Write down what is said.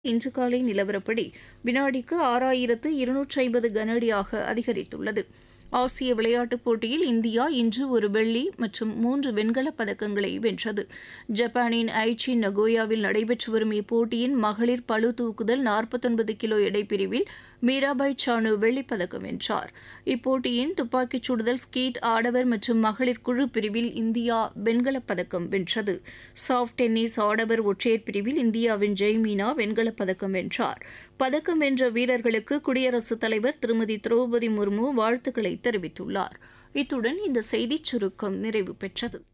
இன்று காலை நிலவரப்படி வினாடிக்கு ஆறாயிரத்து இருநூற்றி ஐம்பது கன அடியாக அதிகரித்துள்ளது ஆசிய விளையாட்டுப் போட்டியில் இந்தியா இன்று ஒரு வெள்ளி மற்றும் மூன்று வெண்கலப் பதக்கங்களை வென்றது ஜப்பானின் ஐச்சி நகோயாவில் நடைபெற்று வரும் இப்போட்டியின் மகளிர் பளு தூக்குதல் நாற்பத்தொன்பது கிலோ எடைப்பிரிவில் மீராபாய் சானு வெள்ளிப் பதக்கம் வென்றார் இப்போட்டியின் துப்பாக்கிச் சுடுதல் ஸ்கீட் ஆடவர் மற்றும் மகளிர் குழு பிரிவில் இந்தியா வெண்கலப் பதக்கம் வென்றது சாஃப்ட் டென்னிஸ் ஆடவர் ஒற்றையர் பிரிவில் இந்தியாவின் ஜெய்மீனா வெண்கலப் பதக்கம் வென்றார் பதக்கம் வென்ற வீரர்களுக்கு குடியரசுத் தலைவர் திருமதி திரௌபதி முர்மு வாழ்த்துக்களை தெரிவித்துள்ளார் இத்துடன் இந்த செய்திச் சுருக்கம் நிறைவு பெற்றது